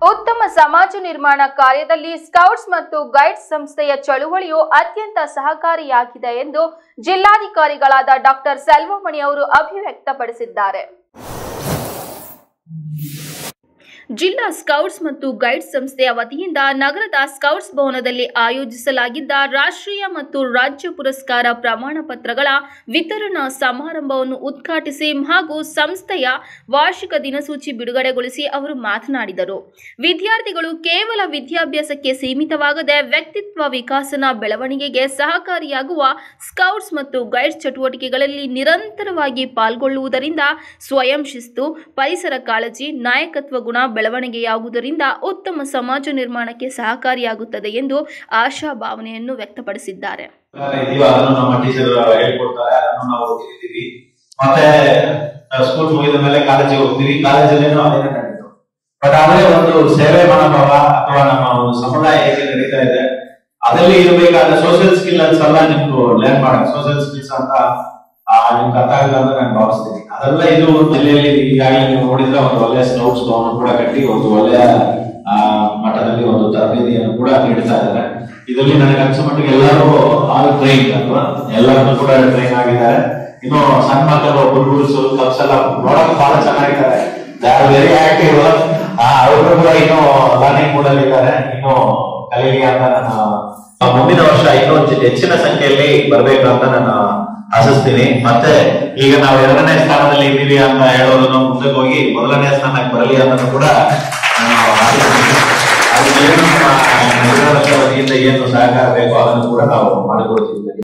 ಉತ್ತಮ ಸಮಾಜ ನಿರ್ಮಾಣ ಕಾರ್ಯದಲ್ಲಿ ಸ್ಕೌಟ್ಸ್ ಮತ್ತು ಗೈಡ್ಸ್ ಸಂಸ್ಥೆಯ ಚಳುವಳಿಯು ಅತ್ಯಂತ ಸಹಕಾರಿಯಾಗಿದೆ ಎಂದು ಜಿಲ್ಲಾಧಿಕಾರಿಗಳಾದ ಡಾಕ್ಟರ್ ಸೆಲ್ವಮಣಿ ಅವರು ಅಭಿವ್ಯಕ್ತಪಡಿಸಿದ್ದಾರೆ ಜಿಲ್ಲಾ ಸ್ಕೌಟ್ಸ್ ಮತ್ತು ಗೈಡ್ಸ್ ಸಂಸ್ಥೆಯ ವತಿಯಿಂದ ನಗರದ ಸ್ಕೌಟ್ಸ್ ಭವನದಲ್ಲಿ ಆಯೋಜಿಸಲಾಗಿದ್ದ ರಾಷ್ಟ್ರೀಯ ಮತ್ತು ರಾಜ್ಯ ಪುರಸ್ಕಾರ ಪ್ರಮಾಣ ಪತ್ರಗಳ ವಿತರಣಾ ಸಮಾರಂಭವನ್ನು ಉದ್ಘಾಟಿಸಿ ಹಾಗೂ ಸಂಸ್ಥೆಯ ವಾರ್ಷಿಕ ದಿನಸೂಚಿ ಬಿಡುಗಡೆಗೊಳಿಸಿ ಅವರು ಮಾತನಾಡಿದರು ವಿದ್ಯಾರ್ಥಿಗಳು ಕೇವಲ ವಿದ್ಯಾಭ್ಯಾಸಕ್ಕೆ ಸೀಮಿತವಾಗದೆ ವ್ಯಕ್ತಿತ್ವ ವಿಕಾಸನ ಬೆಳವಣಿಗೆಗೆ ಸಹಕಾರಿಯಾಗುವ ಸ್ಕೌಟ್ಸ್ ಮತ್ತು ಗೈಡ್ಸ್ ಚಟುವಟಿಕೆಗಳಲ್ಲಿ ನಿರಂತರವಾಗಿ ಪಾಲ್ಗೊಳ್ಳುವುದರಿಂದ ಸ್ವಯಂ ಶಿಸ್ತು ಪರಿಸರ ಕಾಳಜಿ ನಾಯಕತ್ವ ಗುಣ ಬೆಳವಣಿಗೆಯಾಗುವುದರಿಂದ ಉತ್ತಮ ಸಮಾಜ ನಿರ್ಮಾಣಕ್ಕೆ ಸಹಕಾರಿಯಾಗುತ್ತದೆ ಎಂದು ಆಶಾ ಭಾವನೆಯನ್ನು ವ್ಯಕ್ತಪಡಿಸಿದ್ದಾರೆ ಇದೀವ ಅದನ್ನು ನಮ್ಮ ಟೀಚರ್ ಹೇಳ್ಕೊಡ್ತಾರೆ ಅದನ್ನು ನಾವು ಓದಿದ್ದೀವಿ ಮತ್ತೆ ಸ್ಕೂಲ್ ಮುಗಿದ ಮೇಲೆ ಕಾಲೇಜಿಗೆ ಹೋಗ್ತೀವಿ ಕಾಲೇಜಲ್ಲೇನೋ ಅದೇನೇ ನಡೀತು ಬಟ್ ಆದ್ರೆ ಒಂದು ಸೇವೆ ಮನೋಭಾವ ಅಥವಾ ನಮ್ಮ ಒಂದು ಸಮುದಾಯ ಹೇಗೆ ನಡೀತಾ ಇದೆ ಅದರಲ್ಲಿ ಇರಬೇಕಾದ ಸೋಷಿಯಲ್ ಸ್ಕಿಲ್ಸ್ ಎಲ್ಲ ನಿಮ್ಗೆ ಲರ್ನ್ ಮಾಡಕ್ ಸೋಷಿಯಲ್ ಸ್ಕಿಲ್ಸ್ ಅಂತ ಆ, ನಿಮ್ಗೆ ಅರ್ಥ ಆಗುತ್ತೆ ಅಂತ ನಾನು ಭಾವಿಸ್ತೀನಿ ಅದೆಲ್ಲ ಇದು ಜಿಲ್ಲೆಯಲ್ಲಿ ಈಗಾಗಲೇ ನೀವು ನೋಡಿದ್ರೆ ಒಂದು ಒಳ್ಳೆಯ ಸ್ಕೌಟ್ಸ್ ಭವನ ಕೂಡ ಕಟ್ಟಿ ಒಂದು ಒಳ್ಳೆಯ ಆ, ಮಟ್ಟದಲ್ಲಿ ಒಂದು ತರಬೇತಿಯನ್ನು ಕೂಡ ನೀಡ್ತಾ ಇದ್ದಾರೆ ಇದರಲ್ಲಿ ನನಗೆ ಅನ್ಸೋ ಮಟ್ಟಿಗೆ ಎಲ್ಲರೂ ಆಲ್ ಟ್ರೈನ್ ಅಲ್ವಾ ಎಲ್ಲರೂ ಕೂಡ ಟ್ರೈನ್ ಆಗಿದ್ದಾರೆ ಇನ್ನು ಸಣ್ಣ ಮಕ್ಕಳು ಹುಡುಗರು ಕಪ್ಸ್ ಎಲ್ಲ ನೋಡಕ್ ಬಹಳ ಚೆನ್ನಾಗಿದ್ದಾರೆ ದೇ ಆರ್ ವೆರಿ ಆಕ್ಟಿವ್ ಅವರು ಕೂಡ ಇನ್ನು ಲರ್ನಿಂಗ್ ಮೂಡ್ ಅಲ್ಲಿ ಇದ್ದಾರೆ ಇನ್ನು ಕಲೀಲಿ ಅಂತ ನಾನು ಆ, ಮುಂದಿನ ವರ್ಷ ಇನ್ನೂ ಹೆಚ್ಚು- ಹೆಚ್ಚಿನ ಸಂಖ್ಯೆಯಲ್ಲಿ ಬರಬೇಕು ಅಂತ ನಾನು ಆಶಿಸ್ತೀನಿ ಮತ್ತೆ ಈಗ ನಾವು ಎರಡನೇ ಸ್ಥಾನದಲ್ಲಿ ಇದ್ದೀವಿ ಅಂತ ಹೇಳೋದನ್ನು ಮುಂದಕ್ಕೆ ಹೋಗಿ ಮೊದಲನೇ ಸ್ಥಾನಕ್ಕೆ ಬರಲಿ ಅಂತ ಕೂಡ ನಾನು ಆಶಿಸ್ತೀನಿ ಅದಕ್ಕೆ ಏನು ನಮ್ಮ ನಿರ್ಧಾರದ ವತಿಯಿಂದ ಏನು ಸಹಕಾರ ಬೇಕೋ ಅದನ್ನು ಕೂಡ ನಾವು ಮಾಡಿಕೊಡ್ತೀವಿ